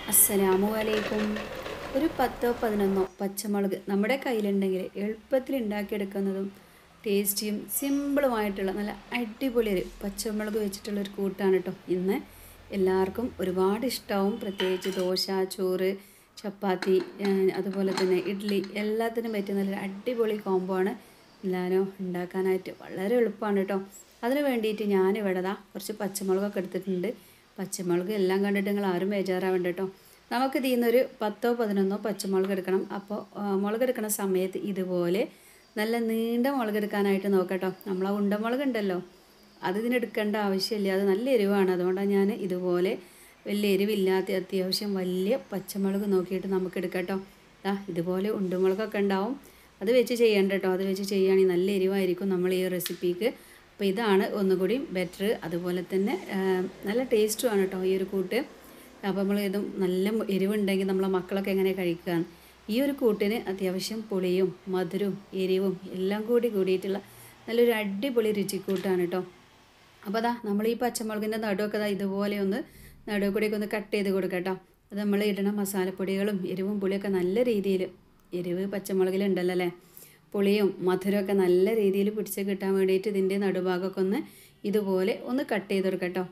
അസ്സലാമു അലൈക്കും ഒരു പത്തോ പതിനൊന്നോ പച്ചമുളക് നമ്മുടെ കയ്യിലുണ്ടെങ്കിൽ എളുപ്പത്തിൽ ഉണ്ടാക്കിയെടുക്കുന്നതും ടേസ്റ്റിയും സിമ്പിളുമായിട്ടുള്ള നല്ല അടിപൊളി ഒരു പച്ചമുളക് വെച്ചിട്ടുള്ള ഒരു കൂട്ടാണ് കേട്ടോ ഇന്ന് എല്ലാവർക്കും ഒരുപാട് ഇഷ്ടമാവും പ്രത്യേകിച്ച് ദോശ ചോറ് ചപ്പാത്തി ഏഹ് അതുപോലെ തന്നെ ഇഡ്ഡലി എല്ലാത്തിനും പറ്റിയ നല്ലൊരു അടിപൊളി കോംബോ ആണ് എല്ലാവരും ഉണ്ടാക്കാനായിട്ട് വളരെ എളുപ്പമാണ് കേട്ടോ അതിന് വേണ്ടിയിട്ട് ഞാനിവിടെ ദാ കുറച്ച് പച്ചമുളകൊക്കെ എടുത്തിട്ടുണ്ട് പച്ചമുളക് എല്ലാം കണ്ടിട്ട് നിങ്ങൾ ആരും ബേജാറാവേണ്ട കേട്ടോ നമുക്ക് ഇതിൽ നിന്നൊരു പത്തോ പതിനൊന്നോ പച്ചമുളക് എടുക്കണം അപ്പോൾ മുളക് എടുക്കുന്ന സമയത്ത് ഇതുപോലെ നല്ല നീണ്ട മുളക് എടുക്കാനായിട്ട് നോക്കട്ടോ നമ്മൾ ആ ഉണ്ടമുളക് ഉണ്ടല്ലോ അത് ഇതിനെടുക്കേണ്ട ആവശ്യമില്ല അത് നല്ല എരിവാണ് അതുകൊണ്ടാണ് ഞാൻ ഇതുപോലെ വലിയ എരിവില്ലാത്ത അത്യാവശ്യം വലിയ പച്ചമുളക് നോക്കിയിട്ട് നമുക്ക് എടുക്കട്ടോ ആ ഇതുപോലെ ഉണ്ടുമുളകൊക്കെ ഉണ്ടാവും അത് വെച്ച് ചെയ്യണ്ട കേട്ടോ അത് വെച്ച് ചെയ്യുകയാണെങ്കിൽ നല്ല എരിവായിരിക്കും നമ്മൾ ഈ റെസിപ്പിക്ക് അപ്പോൾ ഇതാണ് ഒന്നുകൂടി ബെറ്റർ അതുപോലെ തന്നെ ആ, നല്ല ടേസ്റ്റുമാണ് കേട്ടോ ഈ ഒരു കൂട്ട് അപ്പോൾ നമ്മൾ ഇതും നല്ല എരിവുണ്ടെങ്കിൽ നമ്മളെ മക്കളൊക്കെ എങ്ങനെ കഴിക്കുക ഈ ഒരു കൂട്ടിന് അത്യാവശ്യം പുളിയും മധുരവും എരിവും എല്ലാം കൂടി കൂടിയിട്ടുള്ള നല്ലൊരു അടിപൊളി രുചിക്കൂട്ടാണ് കേട്ടോ അപ്പോൾ അതാ നമ്മൾ ഈ പച്ചമുളകിൻ്റെ നടുവൊക്കെ ദാ ഇതുപോലെ ഒന്ന് നടുവ് കൂടിയൊക്കെ ഒന്ന് കട്ട് ചെയ്ത് കൊടുക്കാം കേട്ടോ അത് നമ്മൾ ഇടണ മസാലപ്പൊടികളും എരിവും പുളിയൊക്കെ നല്ല രീതിയിൽ എരിവ് പച്ചമുളകിലുണ്ടല്ലോ അല്ലേ പുളിയും മധുരമൊക്കെ നല്ല രീതിയിൽ പിടിച്ച് കിട്ടാൻ വേണ്ടിയിട്ട് ഇതിൻ്റെ നടുഭാഗമൊക്കെ ഒന്ന് ഇതുപോലെ ഒന്ന് കട്ട് ചെയ്ത് കൊടുക്കാം കേട്ടോ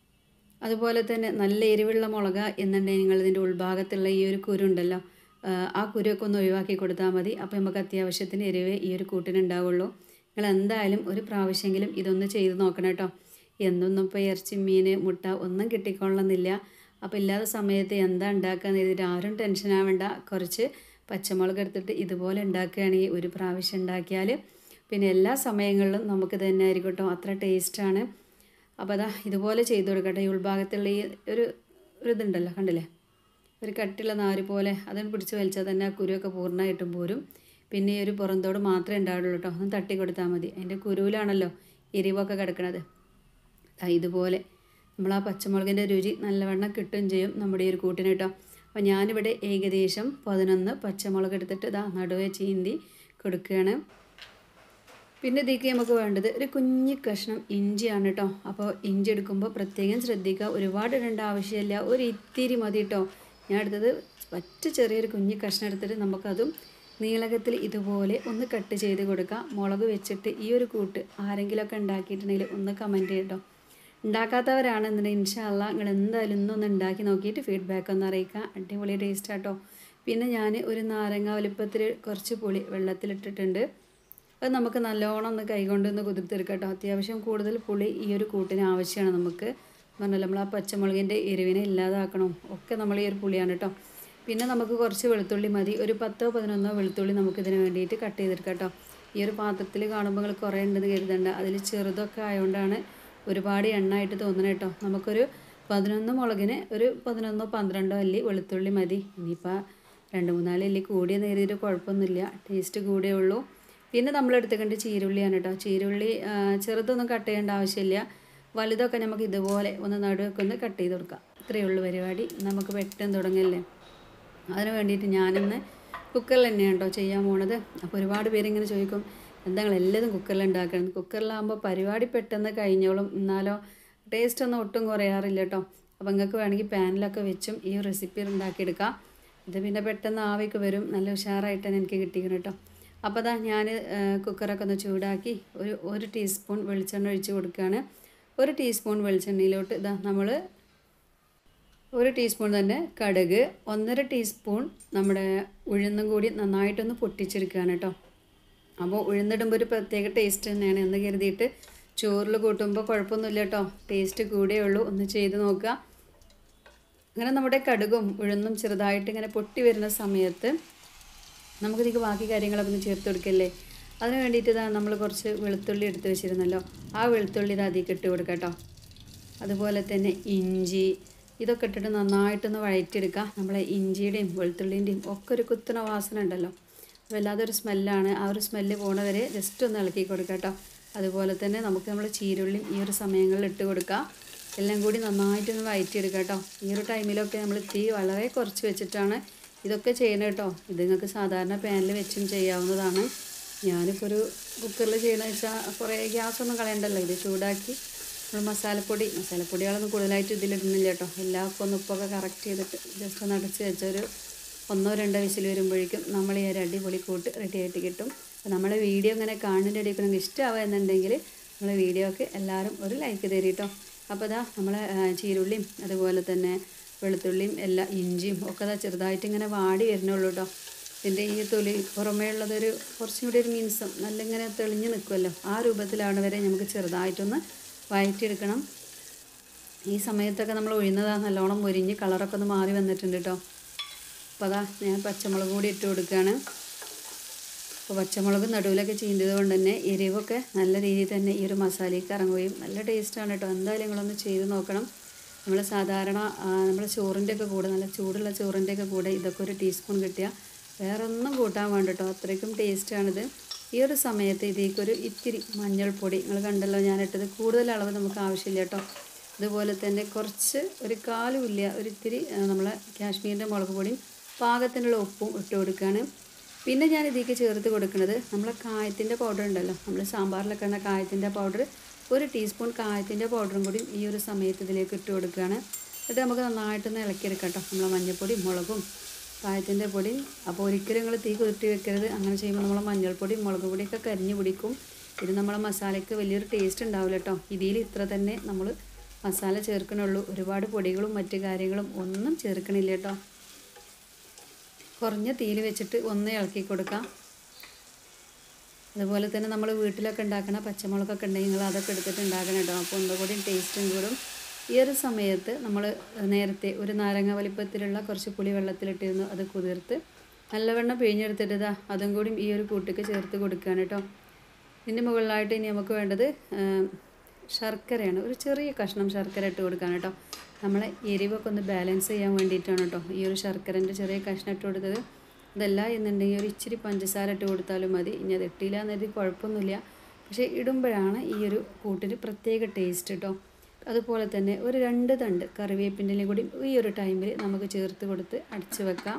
അതുപോലെ തന്നെ നല്ല എരിവുള്ള മുളക് എന്നുണ്ടെങ്കിൽ നിങ്ങൾ ഇതിൻ്റെ ഉൾഭാഗത്തുള്ള ഈ ഒരു കുരു ഉണ്ടല്ലോ ആ, ആ കുരുവൊക്കെ ഒന്ന് ഒഴിവാക്കി കൊടുത്താൽ മതി അപ്പോൾ നമുക്ക് അത്യാവശ്യത്തിന് എരിവ് ഈ ഒരു കൂട്ടിന് ഉണ്ടാവുള്ളൂ നിങ്ങൾ എന്തായാലും ഒരു പ്രാവശ്യമെങ്കിലും ഇതൊന്ന് ചെയ്ത് നോക്കണം കേട്ടോ എന്നൊന്നും ഇപ്പോൾ ഇറച്ചി മീൻ മുട്ട ഒന്നും കിട്ടിക്കൊള്ളണമെന്നില്ല അപ്പോൾ ഇല്ലാത്ത സമയത്ത് എന്താ ഉണ്ടാക്കുക എഴുതിയിട്ട് ആരും ടെൻഷൻ ആവേണ്ട കുറച്ച് പച്ചമുളക് എടുത്തിട്ട് ഇതുപോലെ ഉണ്ടാക്കുകയാണെങ്കിൽ ഒരു പ്രാവശ്യം ഉണ്ടാക്കിയാൽ പിന്നെ എല്ലാ സമയങ്ങളിലും നമുക്ക് തന്നെ ആയിരിക്കും കേട്ടോ അത്ര ടേസ്റ്റാണ് അപ്പോൾ അതാ ഇതുപോലെ ചെയ്ത് കൊടുക്കട്ടെ ഈ ഉൾഭാഗത്തുള്ള ഈ ഒരു ഒരു ഇതുണ്ടല്ലോ കണ്ടില്ലേ ഒരു കട്ടിയുള്ള നാര് പോലെ അതിന് പിടിച്ച് വലിച്ചാൽ തന്നെ ആ കുരുവൊക്കെ പൂർണ്ണമായിട്ടും പോരും പിന്നെ ഈ ഒരു പുറന്തോട് മാത്രമേ ഉണ്ടാവുള്ളൂ കേട്ടോ ഒന്ന് തട്ടി കൊടുത്താൽ മതി അതിൻ്റെ കുരുവിലാണല്ലോ എരിവൊക്കെ കിടക്കണത് ദാ ഇതുപോലെ നമ്മൾ ആ പച്ചമുളകിൻ്റെ രുചി നല്ലവണ്ണം കിട്ടുകയും ചെയ്യും നമ്മുടെ ഈ ഒരു കൂട്ടിന് കേട്ടോ അപ്പോൾ ഞാനിവിടെ ഏകദേശം പതിനൊന്ന് പച്ചമുളക് എടുത്തിട്ട് ഇതാ നടുവെ ചീന്തി കൊടുക്കുകയാണ് പിന്നെ ഇതിലേക്ക് നമുക്ക് വേണ്ടത് ഒരു കുഞ്ഞി കഷ്ണം ഇഞ്ചിയാണ് കേട്ടോ അപ്പോൾ ഇഞ്ചി എടുക്കുമ്പോൾ പ്രത്യേകം ശ്രദ്ധിക്കുക ഒരുപാട് ഇടേണ്ട ആവശ്യമില്ല ഒരു ഇത്തിരി മതി കേട്ടോ ഞാൻ എടുത്തത് പറ്റ ചെറിയൊരു കുഞ്ഞി കഷ്ണം എടുത്തിട്ട് നമുക്കതും നീളകത്തിൽ ഇതുപോലെ ഒന്ന് കട്ട് ചെയ്ത് കൊടുക്കാം മുളക് വെച്ചിട്ട് ഈ ഒരു കൂട്ട് ആരെങ്കിലുമൊക്കെ ഉണ്ടാക്കിയിട്ടുണ്ടെങ്കിൽ ഒന്ന് കമൻറ്റ് ചെയ്യട്ടോ ഉണ്ടാക്കാത്തവരാണെന്നുണ്ടെങ്കിൽ ഇൻഷാല്ല നിങ്ങൾ എന്തായാലും ഇന്നൊന്ന് ഉണ്ടാക്കി നോക്കിയിട്ട് ഫീഡ്ബാക്ക് ഒന്ന് അറിയിക്കുക അടിപൊളി ടേസ്റ്റ് ആട്ടോ പിന്നെ ഞാൻ ഒരു നാരങ്ങ വലുപ്പത്തിൽ കുറച്ച് പുളി വെള്ളത്തിലിട്ടിട്ടുണ്ട് അത് നമുക്ക് നല്ലോണം ഒന്ന് കൈകൊണ്ട് ഒന്ന് കുതിർത്തെടുക്കാം കേട്ടോ അത്യാവശ്യം കൂടുതൽ പുളി ഈ ഒരു കൂട്ടിന് ആവശ്യമാണ് നമുക്ക് പറഞ്ഞല്ലോ നമ്മൾ ആ പച്ചമുളകിൻ്റെ എരിവിനെ ഇല്ലാതാക്കണം ഒക്കെ നമ്മൾ ഈ ഒരു പുളിയാണ് കേട്ടോ പിന്നെ നമുക്ക് കുറച്ച് വെളുത്തുള്ളി മതി ഒരു പത്തോ പതിനൊന്നോ വെളുത്തുള്ളി നമുക്ക് ഇതിന് വേണ്ടിയിട്ട് കട്ട് ചെയ്തെടുക്കാം കേട്ടോ ഈ ഒരു പാത്രത്തിൽ കാണുമ്പോൾ നിങ്ങൾ കുറേ ഉണ്ടെന്ന് കരുതണ്ട അതിൽ ചെറുതൊക്കെ ആയതുകൊണ്ടാണ് ഒരുപാട് എണ്ണമായിട്ട് തോന്നണം കേട്ടോ നമുക്കൊരു പതിനൊന്ന് മുളകിന് ഒരു പതിനൊന്നോ പന്ത്രണ്ടോ അല്ലി വെളുത്തുള്ളി മതി ഇനിയിപ്പോൾ രണ്ട് മൂന്നാല് അല്ലി കൂടിയ നേരിയൊരു കുഴപ്പമൊന്നുമില്ല ടേസ്റ്റ് കൂടിയേ ഉള്ളൂ പിന്നെ നമ്മൾ എടുത്തുകൊണ്ട് ചീരുള്ളിയാണ് കേട്ടോ ചീരുള്ളി ആ, ചെറുതൊന്നും കട്ട് ചെയ്യേണ്ട ആവശ്യമില്ല വലുതൊക്കെ നമുക്ക് ഇതുപോലെ ഒന്ന് നടുവൊക്കെ ഒന്ന് കട്ട് ചെയ്ത് കൊടുക്കാം ഇത്രയേ ഉള്ളൂ പരിപാടി നമുക്ക് പെട്ടെന്ന് തുടങ്ങല്ലേ അതിന് വേണ്ടിയിട്ട് ഞാനിന്ന് കുക്കറിൽ തന്നെയാണ് കേട്ടോ ചെയ്യാൻ പോണത് അപ്പോൾ ഒരുപാട് പേരിങ്ങനെ ചോദിക്കും എന്താ നിങ്ങൾ എല്ലാതും കുക്കറിൽ ഉണ്ടാക്കണം കുക്കറിലാകുമ്പോൾ പരിപാടി പെട്ടെന്ന് കഴിഞ്ഞോളും എന്നാലോ ടേസ്റ്റ് ഒന്നും ഒട്ടും കുറയാറില്ല കേട്ടോ അപ്പോൾ നിങ്ങൾക്ക് വേണമെങ്കിൽ പാനിലൊക്കെ വെച്ചും ഈ റെസിപ്പി ഉണ്ടാക്കിയെടുക്കാം ഇത് പിന്നെ പെട്ടെന്ന് ആവിക്ക് വരും നല്ല ഉഷാറായിട്ട് തന്നെ എനിക്ക് കിട്ടിക്കണം കേട്ടോ അപ്പോൾ അതാ ഞാൻ കുക്കറൊക്കെ ഒന്ന് ചൂടാക്കി ഒരു ഒരു ടീസ്പൂൺ വെളിച്ചെണ്ണ ഒഴിച്ച് കൊടുക്കുകയാണ് ഒരു ടീസ്പൂൺ വെളിച്ചെണ്ണയിലോട്ട് ഇതാ നമ്മൾ ഒരു ടീസ്പൂൺ തന്നെ കടുക് ഒന്നര ടീസ്പൂൺ നമ്മുടെ ഉഴുന്നും കൂടി നന്നായിട്ടൊന്ന് പൊട്ടിച്ചെടുക്കുകയാണ് കേട്ടോ അപ്പോൾ ഉഴുന്നിടുമ്പോൾ ഒരു പ്രത്യേക ടേസ്റ്റ് തന്നെയാണ് എന്ന് കരുതിയിട്ട് ചോറിൽ കൂട്ടുമ്പോൾ കുഴപ്പമൊന്നുമില്ല കേട്ടോ ടേസ്റ്റ് കൂടിയേ ഉള്ളൂ ഒന്ന് ചെയ്ത് നോക്കുക അങ്ങനെ നമ്മുടെ കടുകും ഉഴുന്നും ചെറുതായിട്ട് ഇങ്ങനെ പൊട്ടി വരുന്ന സമയത്ത് നമുക്കിതിക്ക് ബാക്കി കാര്യങ്ങളൊക്കെ ഒന്ന് ചേർത്ത് കൊടുക്കല്ലേ അതിന് വേണ്ടിയിട്ട് ഇതാ നമ്മൾ കുറച്ച് വെളുത്തുള്ളി എടുത്ത് വെച്ചിരുന്നല്ലോ ആ വെളുത്തുള്ളി ഇത് അതിലേക്ക് ഇട്ട് കൊടുക്കാം കേട്ടോ അതുപോലെ തന്നെ ഇഞ്ചി ഇതൊക്കെ ഇട്ടിട്ട് നന്നായിട്ടൊന്ന് വഴറ്റിയെടുക്കുക നമ്മളെ ഇഞ്ചിയുടെയും വെളുത്തുള്ളിൻ്റെയും ഒക്കെ ഒരു കുത്തണ വാസന ഉണ്ടല്ലോ വല്ലാതൊരു സ്മെല്ലാണ് ആ ഒരു സ്മെല്ല് പോണവരെ ജസ്റ്റ് ഒന്ന് ഇളക്കി കൊടുക്കുക കേട്ടോ അതുപോലെ തന്നെ നമുക്ക് നമ്മൾ ചീരുള്ളിയും ഈ ഒരു സമയങ്ങളിൽ ഇട്ട് കൊടുക്കുക എല്ലാം കൂടി നന്നായിട്ടൊന്ന് വഴറ്റിയെടുക്കുക കേട്ടോ ഈ ഒരു ടൈമിലൊക്കെ നമ്മൾ തീ വളരെ കുറച്ച് വെച്ചിട്ടാണ് ഇതൊക്കെ ചെയ്യണം കേട്ടോ ഇത് നിങ്ങൾക്ക് സാധാരണ പാനിൽ വെച്ചും ചെയ്യാവുന്നതാണ് ഞാനിപ്പോൾ ഒരു കുക്കറിൽ ചെയ്യണമെന്ന് വെച്ചാൽ കുറേ ഗ്യാസൊന്നും കളയണ്ടല്ലോ ഇത് ചൂടാക്കി നമ്മൾ മസാലപ്പൊടി മസാലപ്പൊടികളൊന്നും കൂടുതലായിട്ട് ഇതിലിടുന്നില്ല കേട്ടോ എല്ലാവർക്കും ഒന്ന് ഉപ്പൊക്കെ കറക്റ്റ് ചെയ്തിട്ട് ജസ്റ്റ് ഒന്ന് അടച്ച് വെച്ചൊരു ഒന്നോ രണ്ടോ വിസിൽ വരുമ്പോഴേക്കും നമ്മൾ ഈ ഒരു അടിപൊളി കൂട്ട് റെഡി ആയിട്ട് കിട്ടും അപ്പോൾ നമ്മളെ വീഡിയോ ഇങ്ങനെ കാണുന്നതിൻ്റെ ഇടയിൽ നിങ്ങൾക്ക് ഇഷ്ടമാവുക എന്നുണ്ടെങ്കിൽ നമ്മളെ വീഡിയോക്ക് എല്ലാവരും ഒരു ലൈക്ക് തരും കേട്ടോ അപ്പോൾ ഇതാ നമ്മളെ ആ, ചീരുള്ളിയും അതുപോലെ തന്നെ വെളുത്തുള്ളിയും എല്ലാ ഇഞ്ചിയും ഒക്കെ ഇതാ ചെറുതായിട്ട് ഇങ്ങനെ വാടി വരുന്നുള്ളൂ കേട്ടോ ഇതിൻ്റെ ഈ തൊലി പുറമേ ഉള്ളതൊരു കുറച്ചും കൂടി ഒരു മിനുസം നല്ല ഇങ്ങനെ തെളിഞ്ഞ് നിൽക്കുമല്ലോ ആ രൂപത്തിലാണ് വരെ നമുക്ക് ചെറുതായിട്ടൊന്ന് വഴറ്റിയെടുക്കണം ഈ സമയത്തൊക്കെ നമ്മൾ ഒഴിയുന്നതാ നല്ലോണം മുരിഞ്ഞ് കളറൊക്കെ ഒന്ന് മാറി വന്നിട്ടുണ്ട് കേട്ടോ അപ്പോൾ അതാ ഞാൻ പച്ചമുളക് കൂടി ഇട്ട് കൊടുക്കുകയാണ് അപ്പോൾ പച്ചമുളക് നടുവിലൊക്കെ ചീന്തിയത് കൊണ്ട് തന്നെ എരിവൊക്കെ നല്ല രീതിയിൽ തന്നെ ഈ ഒരു മസാലയ്ക്ക് ഇറങ്ങുകയും നല്ല ടേസ്റ്റാണ് കേട്ടോ എന്തായാലും നിങ്ങളൊന്ന് ചെയ്ത് നോക്കണം നമ്മൾ സാധാരണ നമ്മൾ ചോറിൻ്റെ ഒക്കെ കൂടെ നല്ല ചൂടുള്ള ചോറിൻ്റെ ഒക്കെ കൂടെ ഇതൊക്കെ ഒരു ടീസ്പൂൺ കിട്ടിയാൽ വേറെ ഒന്നും കൂട്ടാൻ വേണ്ട കേട്ടോ അത്രയ്ക്കും ടേസ്റ്റാണിത് ഈ ഒരു സമയത്ത് ഇതിലേക്കൊരു ഇത്തിരി മഞ്ഞൾപ്പൊടി നിങ്ങൾ കണ്ടല്ലോ ഞാനിട്ടത് കൂടുതൽ അളവ് നമുക്ക് ആവശ്യമില്ല കേട്ടോ അതുപോലെ തന്നെ കുറച്ച് ഒരു കാലുമില്ല ഒരു ഇത്തിരി നമ്മളെ കാശ്മീരിൻ്റെ മുളക് പൊടിയും പാകത്തിനുള്ള ഉപ്പും ഇട്ട് കൊടുക്കുകയാണ് പിന്നെ ഞാൻ ഇതിലേക്ക് ചേർത്ത് കൊടുക്കുന്നത് നമ്മളെ കായത്തിൻ്റെ പൗഡർ ഉണ്ടല്ലോ നമ്മൾ സാമ്പാറിലൊക്കെ ഇടുന്ന കായത്തിൻ്റെ പൗഡർ ഒരു ടീസ്പൂൺ കായത്തിൻ്റെ പൗഡറും കൂടി ഈ ഒരു സമയത്ത് ഇതിലേക്ക് ഇട്ട് കൊടുക്കുകയാണ് എന്നിട്ട് നമുക്ക് നന്നായിട്ടൊന്ന് ഇളക്കിയെടുക്കാം കേട്ടോ നമ്മളെ മഞ്ഞൾപ്പൊടിയും മുളകും കായത്തിൻ്റെ പൊടി അപ്പോൾ ഒരിക്കലും നിങ്ങൾ തീ കുരുട്ടി വെക്കരുത് അങ്ങനെ ചെയ്യുമ്പോൾ നമ്മളെ മഞ്ഞൾപ്പൊടി മുളക് പൊടിയൊക്കെ കരിഞ്ഞു പിടിക്കും ഇത് നമ്മളെ മസാലയ്ക്ക് വലിയൊരു ടേസ്റ്റ് ഉണ്ടാവില്ല കേട്ടോ ഇതിൽ ഇത്ര തന്നെ നമ്മൾ മസാല ചേർക്കണുള്ളൂ ഒരുപാട് പൊടികളും മറ്റു കാര്യങ്ങളും ഒന്നും ചേർക്കണില്ല കേട്ടോ കുറഞ്ഞ തീയിൽ വെച്ചിട്ട് ഒന്ന് ഇളക്കി കൊടുക്കാം അതുപോലെ തന്നെ നമ്മൾ വീട്ടിലൊക്കെ ഉണ്ടാക്കണ പച്ചമുളകൊക്കെ ഉണ്ടെങ്കിൽ നിങ്ങൾ അതൊക്കെ എടുത്തിട്ട് ഉണ്ടാക്കണം കേട്ടോ അപ്പോൾ ഒന്നുകൂടി ടേസ്റ്റും കൂടും ഈ ഒരു സമയത്ത് നമ്മൾ നേരത്തെ ഒരു നാരങ്ങ വലിപ്പത്തിലുള്ള കുറച്ച് പുളി വെള്ളത്തിലിട്ടിരുന്നു അത് കുതിർത്ത് നല്ലവണ്ണം പിഴിഞ്ഞെടുത്തിട്ട് ഇതാ അതും കൂടി ഈ ഒരു കൂട്ടിക്ക് ചേർത്ത് കൊടുക്കുകയാണ് കേട്ടോ ഇതിൻ്റെ മുകളിലായിട്ട് ഇനി നമുക്ക് വേണ്ടത് ആ, ശർക്കരയാണ് ഒരു ചെറിയ കഷ്ണം ശർക്കര ഇട്ട് കൊടുക്കാൻ കേട്ടോ നമ്മളെ എരിവൊക്കെ ഒന്ന് ബാലൻസ് ചെയ്യാൻ വേണ്ടിയിട്ടാണ് കേട്ടോ ഈ ഒരു ശർക്കരൻ്റെ ചെറിയ കഷ്ണം ഇട്ട് കൊടുത്തത് അതല്ല എന്നുണ്ടെങ്കിൽ ഒരു ഇച്ചിരി പഞ്ചസാര ഇട്ട് കൊടുത്താലും മതി ഇനി അത് ഇട്ടില്ല എന്നത് കുഴപ്പമൊന്നുമില്ല പക്ഷേ ഇടുമ്പോഴാണ് ഈ ഒരു കൂട്ടിന് പ്രത്യേക ടേസ്റ്റ് കേട്ടോ അതുപോലെ തന്നെ ഒരു രണ്ട് തണ്ട് കറിവേപ്പിൻ്റെ കൂടി ഈ ഒരു ടൈമിൽ നമുക്ക് ചേർത്ത് കൊടുത്ത് അടച്ച് വെക്കാം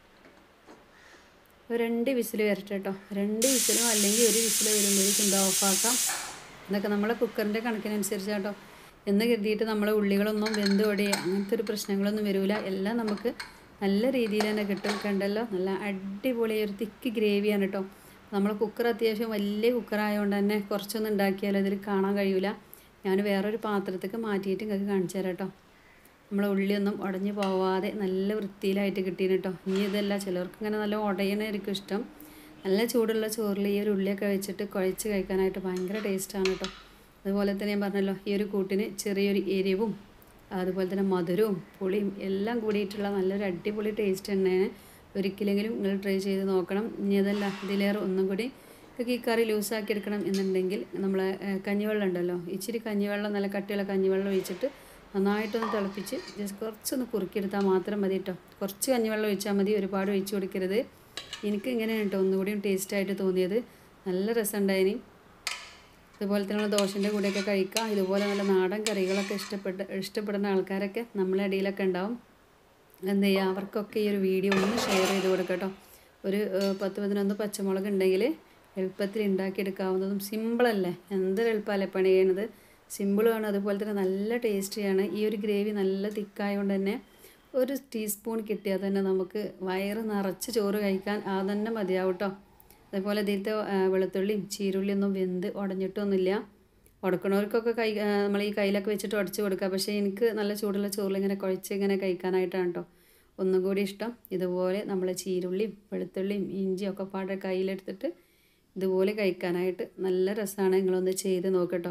ഒരു രണ്ട് വിസിൽ വരട്ടെ കേട്ടോ രണ്ട് വിസിലും അല്ലെങ്കിൽ ഒരു വിസിൽ വരുമ്പോഴേക്കും എന്താ ഓഫാക്കാം ഇതൊക്കെ നമ്മളെ കുക്കറിൻ്റെ കണക്കിനനുസരിച്ച് കേട്ടോ എന്ന് കരുതിയിട്ട് നമ്മളെ ഉള്ളികളൊന്നും വെന്ത് ഒടിയ അങ്ങനത്തെ ഒരു പ്രശ്നങ്ങളൊന്നും വരില്ല എല്ലാം നമുക്ക് നല്ല രീതിയിൽ തന്നെ കിട്ടും കണ്ടല്ലോ നല്ല അടിപൊളി ഒരു തിക്ക് ഗ്രേവിയാണ് കേട്ടോ നമ്മളെ കുക്കർ അത്യാവശ്യം വലിയ കുക്കറായതുകൊണ്ട് തന്നെ കുറച്ചൊന്നും ഉണ്ടാക്കിയാലും അതിൽ കാണാൻ കഴിയൂല ഞാൻ വേറൊരു പാത്രത്തേക്ക് മാറ്റിയിട്ട് നിങ്ങൾക്ക് കാണിച്ചു തരാം കേട്ടോ നമ്മളെ ഉള്ളിയൊന്നും ഉടഞ്ഞു പോവാതെ നല്ല വൃത്തിയിലായിട്ട് കിട്ടീന് കേട്ടോ ഇനി ഇതല്ല ചിലർക്ക് ഇങ്ങനെ നല്ല ഉടയണായിരിക്കും ഇഷ്ടം നല്ല ചൂടുള്ള ചോറിൽ ഈ ഒരു ഉള്ളിയൊക്കെ വെച്ചിട്ട് കുഴച്ച് കഴിക്കാനായിട്ട് ഭയങ്കര ടേസ്റ്റാണ് കേട്ടോ അതുപോലെ തന്നെ ഞാൻ പറഞ്ഞല്ലോ ഈ ഒരു കൂട്ടിന് ചെറിയൊരു എരിവും അതുപോലെ തന്നെ മധുരവും പുളിയും എല്ലാം കൂടിയിട്ടുള്ള നല്ലൊരു അടിപൊളി ടേസ്റ്റ് തന്നെയാണ് ഒരിക്കലെങ്കിലും നിങ്ങൾ ട്രൈ ചെയ്ത് നോക്കണം ഇനി അതല്ല ഇതിലേറെ ഒന്നും കൂടി നിങ്ങൾക്ക് ഈ കറി ലൂസാക്കി എടുക്കണം എന്നുണ്ടെങ്കിൽ നമ്മളെ ഏഹ്, കഞ്ഞിവെള്ളം ഉണ്ടല്ലോ ഇച്ചിരി കഞ്ഞിവെള്ളം നല്ല കട്ടിയുള്ള കഞ്ഞിവെള്ളം ഒഴിച്ചിട്ട് നന്നായിട്ടൊന്ന് തിളപ്പിച്ച് ജസ്റ്റ് കുറച്ചൊന്ന് കുറുക്കിയെടുത്താൽ മാത്രം മതി കേട്ടോ കുറച്ച് കഞ്ഞിവെള്ളം ഒഴിച്ചാൽ മതി ഒരുപാട് ഒഴിച്ചു കൊടുക്കരുത് എനിക്ക് ഇങ്ങനെയാണ് കേട്ടോ ഒന്നുകൂടിയും ടേസ്റ്റായിട്ട് തോന്നിയത് നല്ല രസമുണ്ടായിനി അതുപോലെ തന്നെ നമ്മൾ ദോശൻ്റെ കൂടെയൊക്കെ കഴിക്കാം ഇതുപോലെ നല്ല നാടൻ കറികളൊക്കെ ഇഷ്ടപ്പെട്ട് ഇഷ്ടപ്പെടുന്ന ആൾക്കാരൊക്കെ നമ്മളെ ഇടയിലൊക്കെ ഉണ്ടാവും എന്ത് ചെയ്യുക അവർക്കൊക്കെ ഈ ഒരു വീഡിയോ ഒന്ന് ഷെയർ ചെയ്ത് കൊടുക്കട്ടോ ഒരു ഏഹ്, പത്ത് പതിനൊന്ന് പച്ചമുളക് ഉണ്ടെങ്കിൽ എളുപ്പത്തിൽ ഉണ്ടാക്കിയെടുക്കാവുന്നതും സിമ്പിളല്ലേ എന്തൊരു എളുപ്പമല്ലേ പണി ചെയ്യണത് സിമ്പിളുമാണ് അതുപോലെ തന്നെ നല്ല ടേസ്റ്റിയാണ് ഈ ഒരു ഗ്രേവി നല്ല തിക്കായതുകൊണ്ട് തന്നെ ഒരു ടീസ്പൂൺ കിട്ടിയാൽ തന്നെ നമുക്ക് വയറ് നിറച്ച് ചോറ് കഴിക്കാൻ ആ തന്നെ മതിയാവും കേട്ടോ അതേപോലെ ഇതിലത്തെ ആ, വെളുത്തുള്ളിയും ചീരുള്ളിയൊന്നും വെന്ത് ഉടഞ്ഞിട്ടൊന്നുമില്ല ഉടക്കണവർക്കൊക്കെ കൈ നമ്മൾ ഈ കയ്യിലൊക്കെ വെച്ചിട്ട് ഉടച്ച് കൊടുക്കുക പക്ഷേ എനിക്ക് നല്ല ചൂടുള്ള ചോറിൽ ഇങ്ങനെ കുഴച്ച് ഇങ്ങനെ കഴിക്കാനായിട്ടാണ് കേട്ടോ ഒന്നും കൂടി ഇഷ്ടം ഇതുപോലെ നമ്മൾ ചീരുള്ളിയും വെളുത്തുള്ളിയും ഇഞ്ചിയും ഒക്കെ പാടെ കയ്യിലെടുത്തിട്ട് ഇതുപോലെ കഴിക്കാനായിട്ട് നല്ല രസമാണ് നിങ്ങളൊന്ന് ചെയ്ത് നോക്കട്ടോ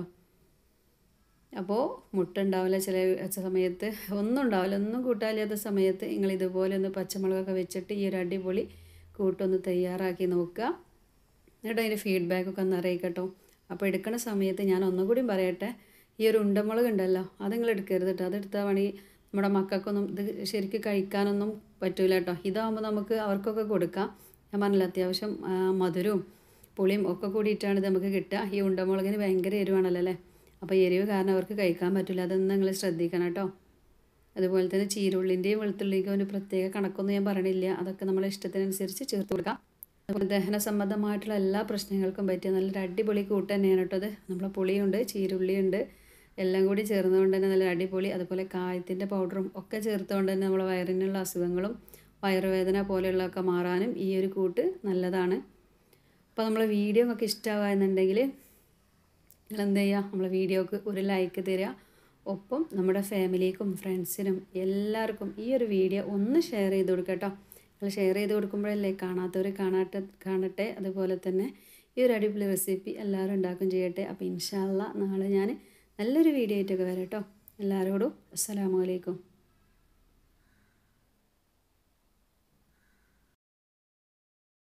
അപ്പോൾ മുട്ട ഉണ്ടാവില്ല ചില സമയത്ത് ഒന്നും ഉണ്ടാവില്ല ഒന്നും കൂട്ടാനില്ലാത്ത സമയത്ത് നിങ്ങൾ ഇതുപോലെ ഒന്ന് പച്ചമുളകൊക്കെ വെച്ചിട്ട് ഈ ഒരു അടിപൊളി കൂട്ടൊന്ന് തയ്യാറാക്കി നോക്കുക എന്നിട്ട് അതിൻ്റെ ഫീഡ്ബാക്കൊക്കെ ഒന്ന് അറിയിക്കട്ടോ അപ്പോൾ എടുക്കുന്ന സമയത്ത് ഞാൻ ഒന്നുകൂടി പറയട്ടെ ഈ ഒരു ഉണ്ടമുളക് ഉണ്ടല്ലോ അത് നിങ്ങൾ എടുക്കരുത് കേട്ടോ അതെടുത്താൽ വേണമെങ്കിൽ നമ്മുടെ മക്കൾക്കൊന്നും ഇത് ശരിക്കും കഴിക്കാനൊന്നും പറ്റൂല കേട്ടോ ഇതാകുമ്പോൾ നമുക്ക് അവർക്കൊക്കെ കൊടുക്കാം ഞാൻ പറഞ്ഞില്ല അത്യാവശ്യം ആ, മധുരവും പുളിയും ഒക്കെ കൂടിയിട്ടാണ് ഇത് നമുക്ക് കിട്ടുക ഈ ഉണ്ടമുളകിന് ഭയങ്കര എരിവാണല്ലോ അല്ലേ അപ്പോൾ എരിവ് കാരണം അവർക്ക് കഴിക്കാൻ പറ്റില്ല അതൊന്നും നിങ്ങൾ ശ്രദ്ധിക്കണം കേട്ടോ അതുപോലെ തന്നെ ചീരുള്ളിൻ്റെയും വെളുത്തുള്ളിൻ്റെയും ഒരു പ്രത്യേക കണക്കൊന്നും ഞാൻ പറയണില്ല അതൊക്കെ നമ്മളെ ഇഷ്ടത്തിനനുസരിച്ച് ചേർത്ത് കൊടുക്കാം അതുപോലെ ദഹന സംബന്ധമായിട്ടുള്ള എല്ലാ പ്രശ്നങ്ങൾക്കും പറ്റിയ നല്ലൊരു അടിപൊളി കൂട്ട് തന്നെയാണ് കേട്ടോ അത് നമ്മളെ പുളിയുണ്ട് ചീരുള്ളിയുണ്ട് എല്ലാം കൂടി ചേർന്നുകൊണ്ട് തന്നെ നല്ല അടിപൊളി അതുപോലെ കായത്തിൻ്റെ പൗഡറും ഒക്കെ ചേർത്തുകൊണ്ട് തന്നെ നമ്മൾ വയറിനുള്ള അസുഖങ്ങളും വയറുവേദന പോലെയുള്ളതൊക്കെ മാറാനും ഈ ഒരു കൂട്ട് നല്ലതാണ് അപ്പോൾ നമ്മൾ വീഡിയോ ഒക്കെ ഇഷ്ടമാകുക എന്നുണ്ടെങ്കിൽ നിങ്ങൾ എന്ത് ചെയ്യുക നമ്മളെ വീഡിയോക്ക് ഒരു ലൈക്ക് തരിക ഒപ്പം നമ്മുടെ ഫാമിലിക്കും ഫ്രണ്ട്സിനും എല്ലാവർക്കും ഈ ഒരു വീഡിയോ ഒന്ന് ഷെയർ ചെയ്ത് കൊടുക്കുക കേട്ടോ നിങ്ങൾ ഷെയർ ചെയ്ത് കൊടുക്കുമ്പോഴല്ലേ കാണാത്തവർ കാണാട്ടെ കാണട്ടെ അതുപോലെ തന്നെ ഈ ഒരു അടിപൊളി റെസിപ്പി എല്ലാവരും ഉണ്ടാക്കും ചെയ്യട്ടെ അപ്പോൾ ഇൻഷാല്ല നാളെ ഞാൻ നല്ലൊരു വീഡിയോ ആയിട്ടൊക്കെ വരാം കേട്ടോ എല്ലാവരോടും അസ്സലാമു അലൈക്കും